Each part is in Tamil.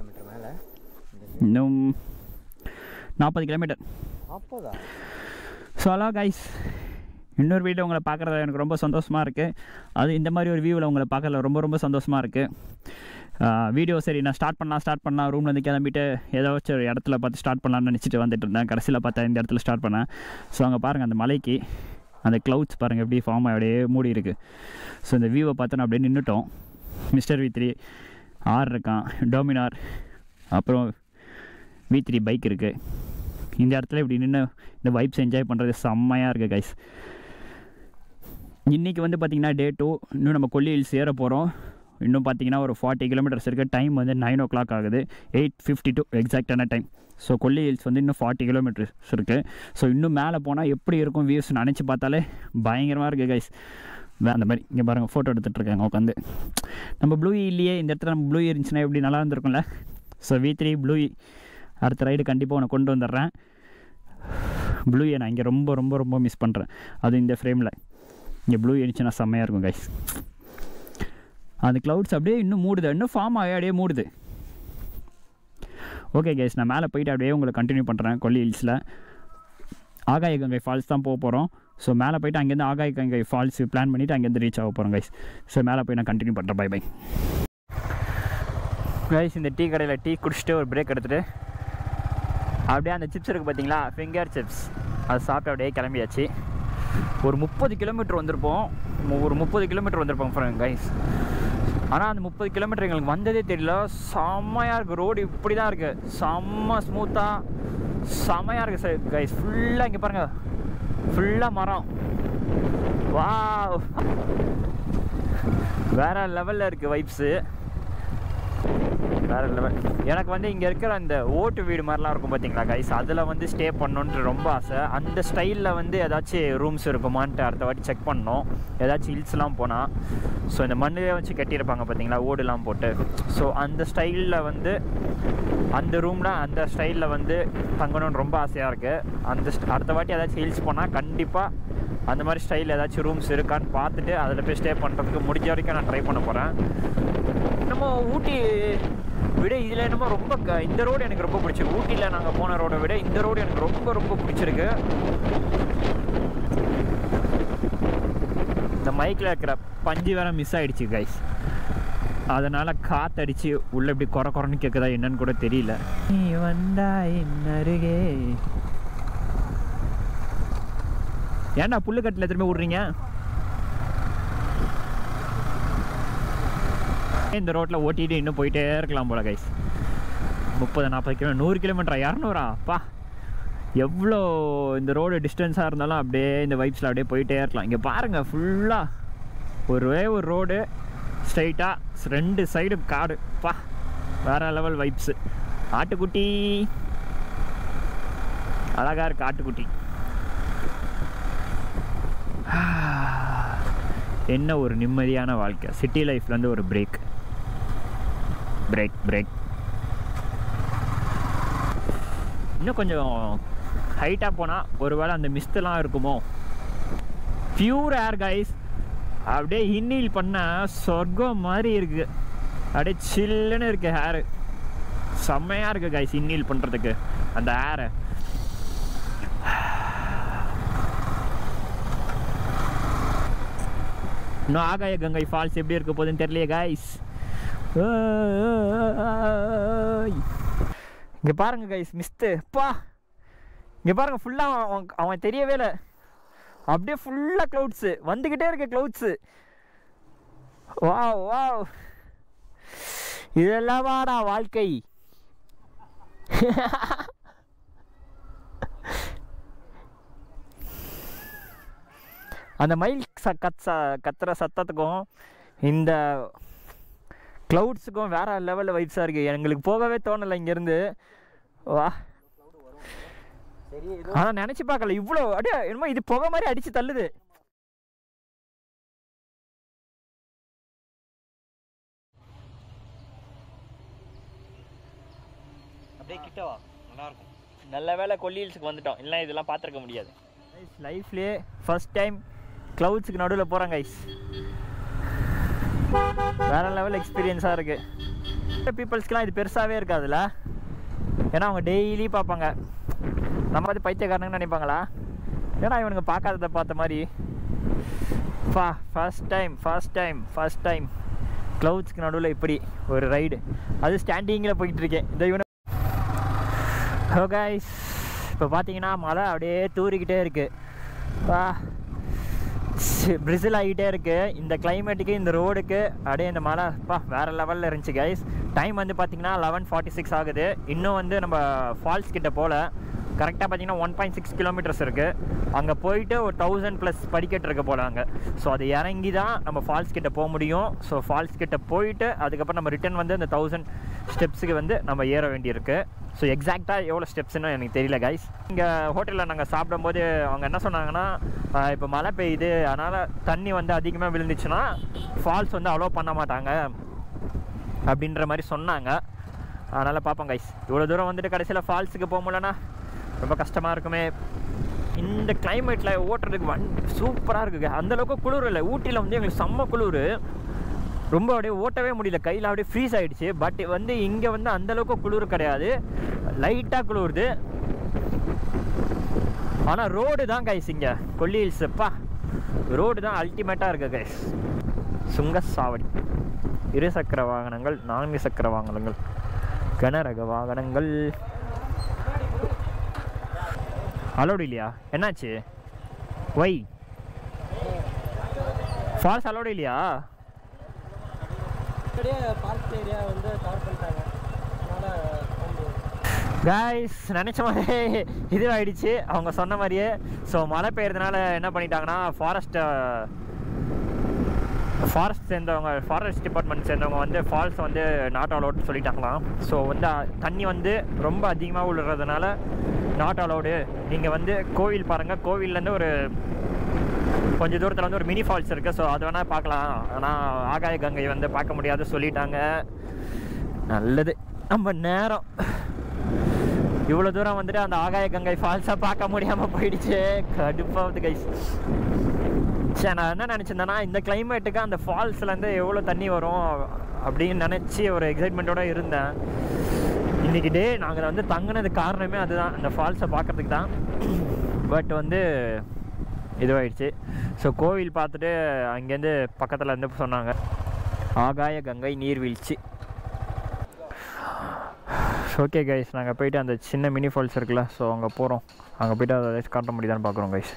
கிலோமீட்டர் மேலே இன்னும் நாற்பது கிலோமீட்டர் அப்போதா ஸோ ஹலோ கைஸ் இன்னொரு வீடியோ உங்களை பார்க்குறது எனக்கு ரொம்ப சந்தோஷமாக இருக்குது அது இந்த மாதிரி ஒரு வியூவில் உங்களை பார்க்கறதுல ரொம்ப ரொம்ப சந்தோஷமாக இருக்குது வீடியோ சரி நான் ஸ்டார்ட் பண்ணலாம் ஸ்டார்ட் பண்ணலாம் ரூம்லேருந்து கிளம்பிட்டு ஏதாச்சும் ஒரு இடத்துல பார்த்து ஸ்டார்ட் பண்ணலாம்னு நினச்சிட்டு வந்துட்டு இருந்தேன் கடைசியில் பார்த்தா இந்த இடத்துல ஸ்டார்ட் பண்ணேன் ஸோ அங்கே பாருங்கள் அந்த மலைக்கு அந்த க்ளவுட்ஸ் பாருங்கள் எப்படி ஃபார்ம் அப்படியே மூடி இருக்குது ஸோ இந்த வியூவை பார்த்து நான் அப்படியே நின்றுட்டோம் மிஸ்டர் வி த்ரீ ஆர் இருக்கான் டோமினார் அப்புறம் வி த்ரீ பைக் இருக்குது இந்த இடத்துல இப்படி நின்று இந்த வைப்ஸ் என்ஜாய் பண்ணுறது செம்மையாக இருக்குது கைஸ் இன்றைக்கி வந்து பார்த்திங்கன்னா டே டூ இன்னும் நம்ம கொல்லி ஹில்ஸ் ஏற போகிறோம் இன்னும் பார்த்தீங்கன்னா ஒரு ஃபார்ட்டி கிலோமீட்டர்ஸ் இருக்குது டைம் வந்து நைன் ஓ கிளாக் ஆகுது எயிட் ஃபிஃப்டி டூ எக்ஸாக்டான டைம் ஸோ கொல்லி ஹில்ஸ் வந்து இன்னும் ஃபார்ட்டி கிலோமீட்டர்ஸ் இருக்குது ஸோ இன்னும் மேலே போனால் எப்படி இருக்கும் வியூஸ் நினச்சி பார்த்தாலே பயங்கரமாக இருக்குது கைஸ் அந்த மாதிரி இங்கே பாருங்கள் ஃபோட்டோ எடுத்துகிட்டு இருக்காங்க உட்காந்து நம்ம ப்ளூ இல்லையே இந்த இடத்துல நம்ம ப்ளூ இருந்துச்சுன்னா எப்படி நல்லா இருந்திருக்கும்ல ஸோ வி த்ரீ ப்ளூ அடுத்த ரைடு கண்டிப்பாக உனக்கு கொண்டு வந்துடுறேன் ப்ளூயை நான் இங்கே ரொம்ப ரொம்ப ரொம்ப மிஸ் பண்ணுறேன் அது இந்த ஃப்ரேமில் இங்கே ப்ளூ இருந்துச்சுன்னா செம்மையாக இருக்கும் கைஸ் அந்த க்ளவுட்ஸ் அப்படியே இன்னும் மூடுது இன்னும் ஃபார்ம் ஆகி அப்படியே மூடுது ஓகே கைஸ் நான் மேலே போயிட்டு அப்படியே உங்களை கண்டினியூ பண்ணுறேன் கொல்லி ஹில்ஸில் ஆகாய கங்கை ஃபால்ஸ் தான் போக போகிறோம் ஸோ மேலே போயிட்டு அங்கேருந்து ஆகாய கங்கை ஃபால்ஸ் பிளான் பண்ணிவிட்டு அங்கேருந்து ரீச் ஆக போகிறோம் கைஸ் ஸோ மேலே போய் நான் கண்டினியூ பண்ணுறேன் பை பை கைஸ் இந்த டீ கடையில் டீ குடிச்சிட்டு ஒரு பிரேக் எடுத்துகிட்டு அப்படியே அந்த சிப்ஸ் இருக்குது பார்த்தீங்களா ஃபிங்கர் சிப்ஸ் அது சாப்பிட்டு அப்படியே கிளம்பியாச்சு ஒரு முப்பது கிலோமீட்டர் வந்திருப்போம் மு- ஒரு முப்பது கிலோமீட்டர் வந்திருப்போம் ஃப்ரெண்ட் கைஸ் ஆனால் அந்த முப்பது கிலோமீட்டர் எங்களுக்கு வந்ததே தெரியல செம்மையாக இருக்குது ரோடு இப்படி தான் இருக்குது செம்ம ஸ்மூத்தாக செம்மையாக இருக்குது சார் கைஸ் ஃபுல்லாக இங்கே பாருங்கள் ஃபுல்லாக மரம் வா வேற லெவலில் இருக்குது வைப்ஸு வேற லெவல் எனக்கு வந்து இங்கே இருக்கிற அந்த ஓட்டு வீடு மாதிரிலாம் இருக்கும் பார்த்தீங்களா கைஸ் அதில் வந்து ஸ்டே பண்ணணுன்ட்டு ரொம்ப ஆசை அந்த ஸ்டைலில் வந்து ஏதாச்சும் ரூம்ஸ் இருக்குமான்ட்டு அடுத்த வாட்டி செக் பண்ணோம் ஏதாச்சும் ஹில்ஸ்லாம் போனால் ஸோ இந்த மண்ணிலே வச்சு கட்டியிருப்பாங்க பார்த்தீங்களா ஓடுலாம் போட்டு ஸோ அந்த ஸ்டைலில் வந்து அந்த ரூமில் அந்த ஸ்டைலில் வந்து தங்கணும்னு ரொம்ப ஆசையாக இருக்குது அந்த st- அடுத்த வாட்டி ஏதாச்சும் ஹில்ஸ் போனால் கண்டிப்பாக அந்த மாதிரி ஸ்டைல் ஏதாச்சும் ரூம்ஸ் இருக்கான்னு பார்த்துட்டு அதில் போய் ஸ்டே பண்ணுறதுக்கு முடிஞ்ச வரைக்கும் நான் ட்ரை பண்ண போகிறேன் என்னமோ ஊட்டி விட இதில் என்னமோ ரொம்ப க- இந்த ரோடு எனக்கு ரொம்ப பிடிச்சிருக்கு ஊட்டியில் நாங்கள் போன ரோடை விட இந்த ரோடு எனக்கு ரொம்ப ரொம்ப பிடிச்சிருக்கு இந்த மைக்கில் இருக்கிற பஞ்சு வேற மிஸ் ஆயிடுச்சு கைஸ் அதனால காத்தடிச்சு உள்ள இப்படி குறை குறைன்னு கேட்குதா என்னன்னு கூட தெரியல நீ வந்தா என் அருகே ஏன்டா புல்லுக்கட்டில் திரும்ப விட்றீங்க இந்த ரோட்டில் ஓட்டிட்டு இன்னும் போயிட்டே இருக்கலாம் போல கைஸ் முப்பது நாற்பது கிலோ நூறு கிலோமீட்டரா இரநூறா அப்பா எவ்வளோ இந்த ரோடு டிஸ்டன்ஸாக இருந்தாலும் அப்படியே இந்த வைப்ஸில் அப்படியே போயிட்டே இருக்கலாம் இங்கே பாருங்கள் ஃபுல்லாக ஒரே ஒரு ரோடு ஸ்ட்ரைட்டாக ரெண்டு சைடு காடு பா வேற லெவல் வைப்ஸு ஆட்டுக்குட்டி அழகா இருக்கு ஆட்டுக்குட்டி என்ன ஒரு நிம்மதியான வாழ்க்கை சிட்டி லைஃப்லேருந்து ஒரு பிரேக் பிரேக் பிரேக் இன்னும் கொஞ்சம் ஹைட்டாக போனால் ஒருவேளை அந்த மிஸ்டெல்லாம் இருக்குமோ பியூர் ஏர் கைஸ் அப்படியே இன்னீல் பண்ண சொர்க்கம் மாதிரி இருக்கு அப்படியே சில்லுன்னு இருக்கு ஹேரு செம்மையாக இருக்கு கைஸ் இன்னீல் பண்ணுறதுக்கு அந்த ஏரை இன்னும் ஆகாய கங்கை ஃபால்ஸ் எப்படி இருக்க போகுதுன்னு தெரியலையே கைஸ் இங்கே பாருங்க கைஸ் மிஸ்து பா இங்கே பாருங்க ஃபுல்லாக அவன் அவன் தெரியவே இல்லை அப்படியே ஃபுல்லாக க்ளவுட்ஸு வந்துக்கிட்டே இருக்கு க்ளவுட்ஸு வா வா இதெல்லாம் வாடா வாழ்க்கை அந்த மயில் ச கத் ச கத்துற சத்தத்துக்கும் இந்த க்ளவுட்ஸுக்கும் வேற லெவலில் வைப்ஸாக இருக்குது எங்களுக்கு போகவே தோணலை இங்கேருந்து வா சரி ஏதோ ஆனால் நினச்சி பார்க்கல இவ்வளோ அப்படியே என்னமோ இது புகை மாதிரி அடித்து தள்ளுது அப்படியே கிட்டவா நல்லா இருக்கும் நல்ல வேளை கொல்லி ஹில்ஸுக்கு வந்துட்டோம் இல்லை இதெல்லாம் பார்த்துருக்க முடியாது லைஃப்லேயே ஃபர்ஸ்ட் டைம் க்ளவுட்ஸுக்கு நடுவில் போகிறேன் கைஸ் வேற லெவல் எக்ஸ்பீரியன்ஸாக இருக்குது பீப்புள்ஸ்க்குலாம் இது பெருசாகவே இருக்காதுல்ல ஏன்னா அவங்க டெய்லி பார்ப்பாங்க நம்ம அது பைத்தியக்காரனுங்கன்னு நினைப்பாங்களா ஏன்னா இவனுங்க பார்க்காததை பார்த்த மாதிரி ஃபா first time first time first time க்ளவுட்ஸ்க்கு நடுவில் இப்படி ஒரு ரைடு அது ஸ்டாண்டிங்கில் போயிட்டுருக்கேன் இந்த இவனு ஹோ கைஸ் இப்போ பார்த்தீங்கன்னா மழை அப்படியே தூறிக்கிட்டே இருக்குது வா பிரிசில் ஆகிட்டே இருக்குது இந்த கிளைமேட்டுக்கு இந்த ரோடுக்கு அப்படியே இந்த மழை பா வேறு லெவலில் இருந்துச்சு கைஸ் டைம் வந்து பார்த்தீங்கன்னா லெவன் ஃபார்ட்டி சிக்ஸ் ஆகுது இன்னும் வந்து நம்ம ஃபால்ஸ் கிட்ட போகல கரெக்டாக பார்த்தீங்கன்னா ஒன் பாயிண்ட் சிக்ஸ் கிலோமீட்டர்ஸ் இருக்குது அங்கே போயிட்டு ஒரு தௌசண்ட் ப்ளஸ் படிக்கட்டு இருக்க போல அங்கே ஸோ அது இறங்கி தான் நம்ம ஃபால்ஸ் கிட்ட போக முடியும் ஸோ ஃபால்ஸ் கிட்ட போயிட்டு அதுக்கப்புறம் நம்ம ரிட்டன் வந்து அந்த தௌசண்ட் ஸ்டெப்ஸுக்கு வந்து நம்ம ஏற வேண்டியிருக்கு ஸோ எக்ஸாக்டாக எவ்வளோ ஸ்டெப்ஸ்னு எனக்கு தெரியல கைஸ் இங்கே ஹோட்டலில் நாங்கள் சாப்பிடும்போது அவங்க என்ன சொன்னாங்கன்னா ஆஹ் இப்போ மழை பெய்யுது அதனால் தண்ணி வந்து அதிகமாக விழுந்துச்சுன்னா ஃபால்ஸ் வந்து அலோவ் பண்ண மாட்டாங்க அப்படின்ற மாதிரி சொன்னாங்க அதனால் பார்ப்போம் கைஸ் இவ்வளோ தூரம் வந்துட்டு கடைசியில் ஃபால்ஸுக்கு போக முடியலன்னா ரொம்ப கஷ்டமாக இருக்குமே இந்த கிளைமேட்டில் ஓட்டுறதுக்கு வன் சூப்பராக இருக்குங்க அந்தளவுக்கு குளிர் இல்லை ஊட்டியில் வந்து எங்களுக்கு செம்ம குளிர் ரொம்ப அப்படியே ஓட்டவே முடியல கையில் அப்படியே ஃப்ரீஸ் ஆகிடுச்சு பட் வந்து இங்கே வந்து அந்தளவுக்கு குளிர் கிடையாது லைட்டாக குளிருது ஆனால் ரோடு தான் கைஸ் இங்கே கொல்லி ஹில்ஸப்பா ரோடு தான் அல்டிமேட்டாக இருக்குது கைஸ் சுங்கசாவடி இருசக்கர வாகனங்கள் நான்கு சக்கர வாகனங்கள் கனரக வாகனங்கள் அலோடு இல்லையா என்னாச்சு ஒய் ஃபால்ஸ் அலோடு இல்லையா அப்படியே பார்க் ஏரியா வந்து கவர் பண்ணிட்டாங்க அதனால போக முடியாது. கைஸ் நினச்ச மாதிரியே இதுவாயிடுச்சு அவங்க சொன்ன மாதிரியே ஸோ மழை பெய்யறதுனால என்ன பண்ணிட்டாங்கன்னா ஃபாரஸ்ட் ஃபாரஸ்ட் சேர்ந்தவங்க ஃபாரஸ்ட் டிபார்ட்மெண்ட் சேர்ந்தவங்க வந்து ஃபால்ஸ் வந்து நாட் அலோட்னு சொல்லிட்டாங்களாம் ஸோ வந்து அ- தண்ணி வந்து ரொம்ப அதிகமாக விழுறதுனால நாட் அலோடு நீங்கள் வந்து கோவில் பாருங்கள் கோவில்லேருந்து ஒரு கொஞ்சம் தூரத்தில் வந்து ஒரு மினி ஃபால்ஸ் இருக்குது ஸோ அது வேணால் பார்க்கலாம் ஆனால் ஆகாய கங்கை வந்து பார்க்க முடியாது சொல்லிட்டாங்க நல்லது நம்ம நேரம் இவ்வளோ தூரம் வந்துட்டு அந்த ஆகாய கங்கை ஃபால்ஸாக பார்க்க முடியாமல் போயிடுச்சு கடுப்பாகுது கைஸ் சே நான் என்ன நினச்சிருந்தேன்னா இந்த கிளைமேட்டுக்கு அந்த ஃபால்ஸ்லேருந்து எவ்வளோ தண்ணி வரும் அப்படின்னு நினச்சி ஒரு எக்ஸைட்மெண்ட்டோட இருந்தேன் இன்றைக்கி டே நாங்கள் வந்து தங்கினது காரணமே அதுதான் அந்த ஃபால்ஸை பார்க்கறதுக்கு தான் பட் வந்து இதுவாயிடுச்சு ஸோ கோவில் பார்த்துட்டு அங்கேருந்து பக்கத்தில் இருந்து சொன்னாங்க ஆகாய கங்கை நீர்வீழ்ச்சி ஓகே கைஸ் நாங்கள் போயிட்டு அந்த சின்ன மினி ஃபால்ஸ் இருக்குல்ல ஸோ அங்கே போகிறோம் அங்கே போயிட்டு அதை ஏதாச்சும் காட்ட முடியுதான்னு பார்க்குறோம் கைஸ்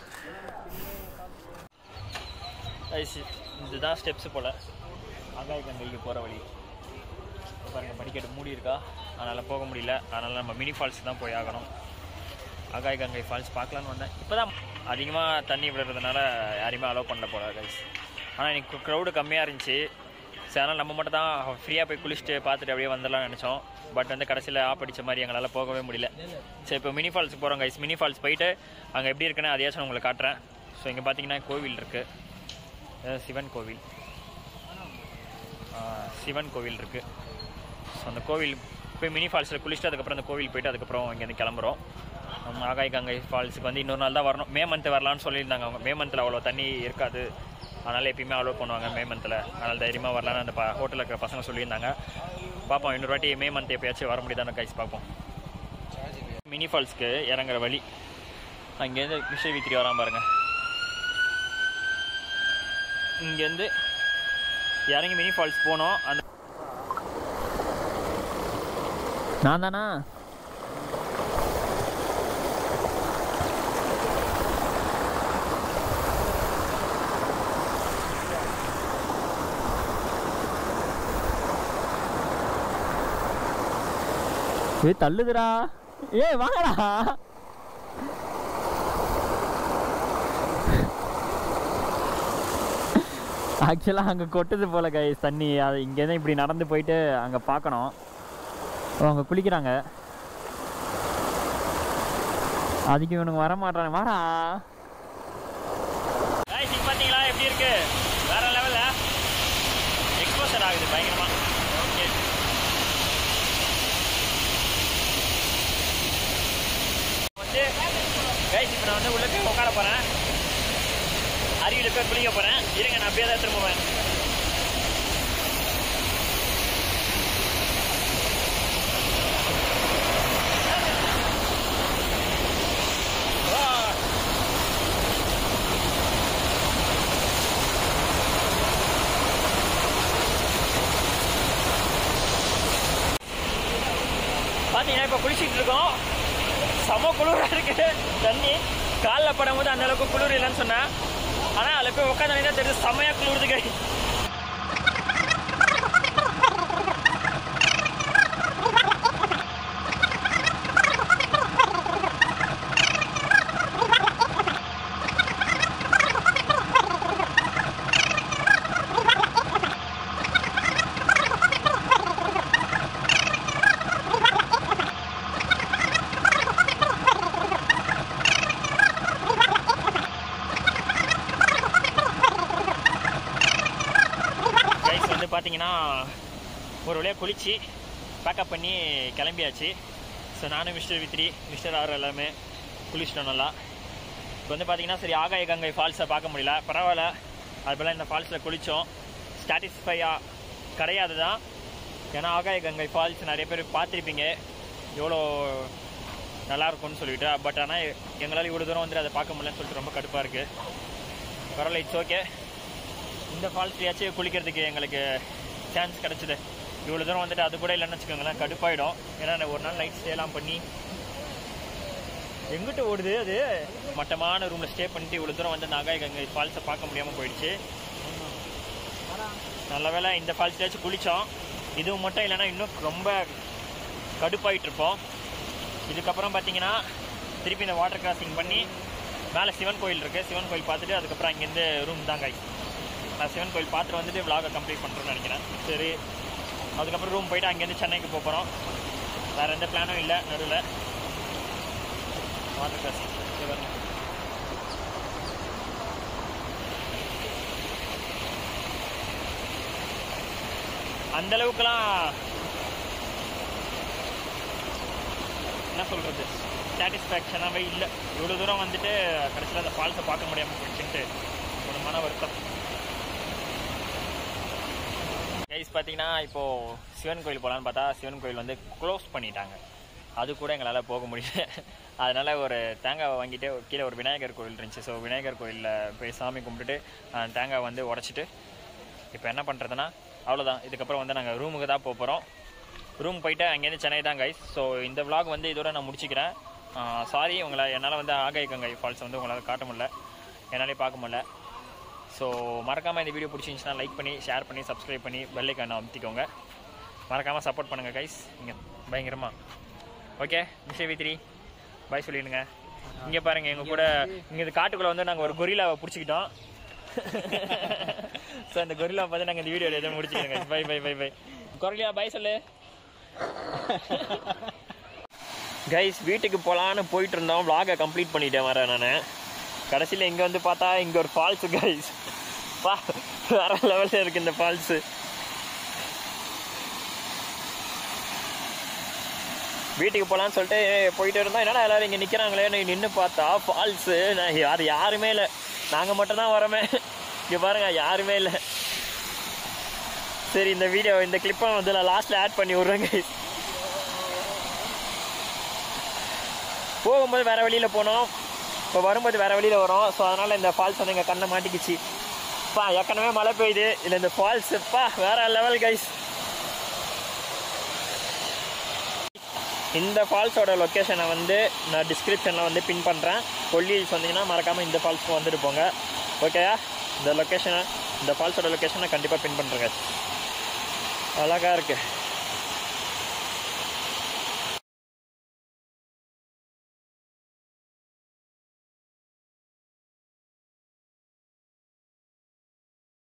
கைஸ் இதுதான் ஸ்டெப்ஸு போல் ஆகாய கங்கைக்கு போகிற வழி இப்ப பாருங்க படிக்கட்டு மூடி இருக்கா அதனால் போக முடியல அதனால் நம்ம மினி ஃபால்ஸ் தான் போய் ஆகணும் ஆகாய கங்கை ஃபால்ஸ் பார்க்கலான்னு வந்தேன் இப்போ தான் அதிகமாக தண்ணி விடுறதுனால யாரையுமே அலோவ் பண்ணல போல கைஸ் ஆனால் இன்னைக்கு க்ரௌடு கம்மியாக இருந்துச்சு சரி அதனால் நம்ம மட்டும் தான் ஃப்ரீயாக போய் குளிச்சுட்டு பார்த்துட்டு அப்படியே வந்துடலாம்னு நினச்சோம் பட் வந்து கடைசியில் ஆப் அடிச்ச மாதிரி எங்களால் போகவே முடியல சரி இப்போ மினி ஃபால்ஸ் போகிறோம் கைஸ் மினி ஃபால்ஸ் போயிட்டு அங்கே எப்படி இருக்குன்னு அதையாச்சும் உங்களுக்கு காட்டுறேன் ஸோ இங்கே பார்த்தீங்கன்னா கோவில் இருக்குது சிவன் கோவில் ஆ, சிவன் கோவில் இருக்குது ஸோ அந்த கோவில் போய் மினி ஃபால்ஸில் குளிச்சுட்டு அதுக்கப்புறம் அந்த கோவில் போயிட்டு அதுக்கப்புறம் இங்கேருந்து கிளம்புறோம் நம்ம ஆகாய் கங்கை ஃபால்ஸுக்கு வந்து இன்னொரு நாள் தான் வரணும் மே மந்த் வரலான்னு சொல்லியிருந்தாங்க அவங்க மே மந்தில் அவ்வளோ தண்ணி இருக்காது அதனால் எப்பயுமே அலோவ் பண்ணுவாங்க மே மந்தில் அதனால் தைரியமாக வரலான்னு அந்த ப ஹோட்டலில் இருக்கிற பசங்க சொல்லியிருந்தாங்க பார்ப்போம் இன்னொரு வாட்டி மே மந்த் எப்பயாச்சும் வர முடியுதான்னு கைஸ் பார்ப்போம் மினி ஃபால்ஸ்க்கு இறங்குற வழி அங்கேருந்து விஷய வித்திரி வராம பாருங்க இங்கேருந்து இறங்கி மினி ஃபால்ஸ் போனோம் அந்த நான் தானா ஏய் தள்ளுதுடா ஏய் வாங்கடா ஆக்சுவலாக அங்கே கொட்டுது போல கைஸ் தண்ணி அது இங்கேருந்து இப்படி நடந்து போயிட்டு அங்கே பார்க்கணும் ஓ, அங்கே குளிக்கிறாங்க அதுக்கு இவனுக்கு வர மாட்டானே வாடா பார்த்தீங்களா எப்படி இருக்கு வேற லெவலில் எக்ஸ்போசர் ஆகுது பயங்கரமா ஓகே வந்து கைஸ் இப்போ நான் வந்து உள்ள போய் உட்கார போகிறேன் அருவியில் போய் குளிக்க போகிறேன் இருங்க நான் அப்படியே தான் திரும்புவேன் பார்த்தீங்கன்னா இப்போ குளிச்சிட்டு இருக்கோம் செம குளிராக இருக்கு தண்ணி காலில் படும்போது அந்த அளவுக்கு குளிர் இல்லைன்னு சொன்னேன் ஆனால் அதில் போய் உட்காந்து தான் தெரியுது செமையாக குளிருது கை கைஸ் வந்து பார்த்தீங்கன்னா ஒரு வழியாக குளிச்சு பேக்கப் பண்ணி கிளம்பியாச்சு ஸோ நானும் மிஸ்டர் வித்ரி மிஸ்டர் ஆர் எல்லாமே குளிச்சிட்டோம் நல்லா இப்போ வந்து பார்த்தீங்கன்னா சரி ஆகாய கங்கை ஃபால்ஸை பார்க்க முடியல பரவாயில்ல அது போல் இந்த ஃபால்ஸில் குளித்தோம் சாட்டிஸ்ஃபையாக கிடையாது தான் ஏன்னா ஆகாய கங்கை ஃபால்ஸ் நிறைய பேர் பார்த்துருப்பீங்க எவ்வளோ நல்லா இருக்கும்னு சொல்லிட்டு பட் ஆனால் எங்களால் இவ்வளோ தூரம் வந்து அதை பார்க்க முடியலன்னு சொல்லிட்டு ரொம்ப கடுப்பாக இருக்குது பரவாயில்ல இட்ஸ் ஓகே இந்த ஃபால்ஸ்லையாச்சும் குளிக்கிறதுக்கு எங்களுக்கு சான்ஸ் கிடச்சிது இவ்வளோ தூரம் வந்துட்டு அது கூட இல்லைன்னு வச்சுக்கோங்களேன் கடுப்பாயிடும் ஏன்னா நான் ஒரு நாள் நைட் ஸ்டேலாம் பண்ணி எங்கிட்ட ஓடுது அது மட்டமான ரூமில் ஸ்டே பண்ணிட்டு இவ்வளோ தூரம் வந்து நாகாய கங்கை ஃபால்ஸை பார்க்க முடியாமல் போயிடுச்சு நல்ல வேளை இந்த ஃபால்ஸ்லையாச்சும் குளித்தோம் இதுவும் மட்டும் இல்லைன்னா இன்னும் ரொம்ப கடுப்பாயிட்டு இருப்போம் இதுக்கப்புறம் பார்த்தீங்கன்னா திருப்பி இந்த வாட்டர் கிராசிங் பண்ணி மேலே சிவன் கோயில் இருக்குது சிவன் கோயில் பார்த்துட்டு அதுக்கப்புறம் அங்கேருந்து ரூம் தான் காய் நான் சிவன் கோயில் பார்த்துட்டு வந்துட்டு vlog-அ கம்ப்ளீட் பண்ணுறேன்னு நினைக்கிறேன் சரி அதுக்கப்புறம் ரூம் போயிட்டு அங்கேருந்து சென்னைக்கு போக போகிறோம் வேறு எந்த பிளானும் இல்லை நடுவில் வாட்டர் கிராசிங் சிவன் அந்த அளவுக்குலாம் என்ன சொல்கிறது சாட்டிஸ்ஃபேக்ஷனாகவே இல்லை இவ்வளோ தூரம் வந்துட்டு கடைசியில் அந்த ஃபால்ஸை பார்க்க முடியாமல் போயிடுச்சுன்ட்டு ஒரு மன வருத்தம் கைஸ் பார்த்தீங்கன்னா இப்போது சிவன் கோயில் போகலான்னு பார்த்தா சிவன் கோயில் வந்து க்ளோஸ் பண்ணிட்டாங்க அது கூட எங்களால் போக முடியல அதனால் ஒரு தேங்காவை வாங்கிட்டு கீழே ஒரு விநாயகர் கோயில் இருந்துச்சு ஸோ விநாயகர் கோயிலில் போய் சாமி கும்பிட்டுட்டு அந்த தேங்காய் வந்து உடச்சிட்டு இப்போ என்ன பண்ணுறதுன்னா அவ்வளோதான் இதுக்கப்புறம் வந்து நாங்கள் ரூமுக்கு தான் போக போகிறோம் ரூம் போயிட்டு அங்கேருந்து சென்னை தான் கைஸ் ஸோ இந்த vlog வந்து இதோட நான் முடிச்சுக்கிறேன் சாரி உங்களை என்னால் வந்து ஆகாய கங்கை ஃபால்ஸ் வந்து உங்களால் காட்ட முடியல என்னாலே பார்க்க முடியல ஸோ மறக்காமல் இந்த வீடியோ பிடிச்சிருந்துச்சுன்னா லைக் பண்ணி ஷேர் பண்ணி சப்ஸ்கிரைப் பண்ணி பெல்லைக்கான அமுத்திக்கோங்க மறக்காமல் சப்போர்ட் பண்ணுங்கள் கைஸ் இங்கே பயங்கரமா okay mister V three bye சொல்லிடுங்க இங்கே பாருங்க எங்கள் கூட இங்கே இது காட்டுக்குள்ளே வந்து நாங்கள் ஒரு கொரிலாவை பிடிச்சிக்கிட்டோம் ஸோ அந்த கொரிலா பார்த்து நாங்கள் இந்த வீடியோ எதுவும் முடிச்சுக்கிறோங்க bye bye bye bye gorilla bye சொல்லு கைஸ் வீட்டுக்கு போகலான்னு போயிட்டு இருந்தோம் vlog-அ கம்ப்ளீட் பண்ணிட்டேன் வரேன் நான் கடைசியில் இங்கே வந்து பார்த்தா இங்கே ஒரு ஃபால்ஸு கைஸ் பா வேற லெவலில் இருக்கு இந்த ஃபால்ஸு வீட்டுக்கு போகலான்னு சொல்லிட்டு போயிட்டு இருந்தோம் என்னடா எல்லாரும் இங்கே நிற்கிறாங்களே நின்று பார்த்தா ஃபால்ஸு நான் அது யாருமே இல்லை நாங்கள் மட்டும் தான் வரோமே இங்கே பாருங்க யாருமே இல்லை சரி இந்த வீடியோ இந்த கிளிப்பை வந்து நான் லாஸ்ட்டில் ஆட் பண்ணி விட்றேன் guys. போகும்போது வேற வழியில் போனோம் இப்போ வரும்போது வேற வழியில் வரோம் ஸோ அதனால் இந்த ஃபால்ஸ் வந்து எங்கள் கண்ணை மாட்டிக்கிச்சு பா ஏற்கனவே மழை பெய்யுது இல்லை இந்த ஃபால்ஸ் பா வேற லெவல் கைஸ் இந்த ஃபால்ஸோட லொக்கேஷனை வந்து நான் டிஸ்கிரிப்ஷனில் வந்து பின் பண்ணுறேன் கொல்லி ஹில்ஸ் வந்தீங்கன்னா மறக்காமல் இந்த ஃபால்ஸ்க்கு வந்துட்டு போங்க ஓகேயா இந்த லொக்கேஷனை இந்த ஃபால்ஸோட லொக்கேஷனை கண்டிப்பாக பின் பண்ணுறேங்க அழகாக இருக்குது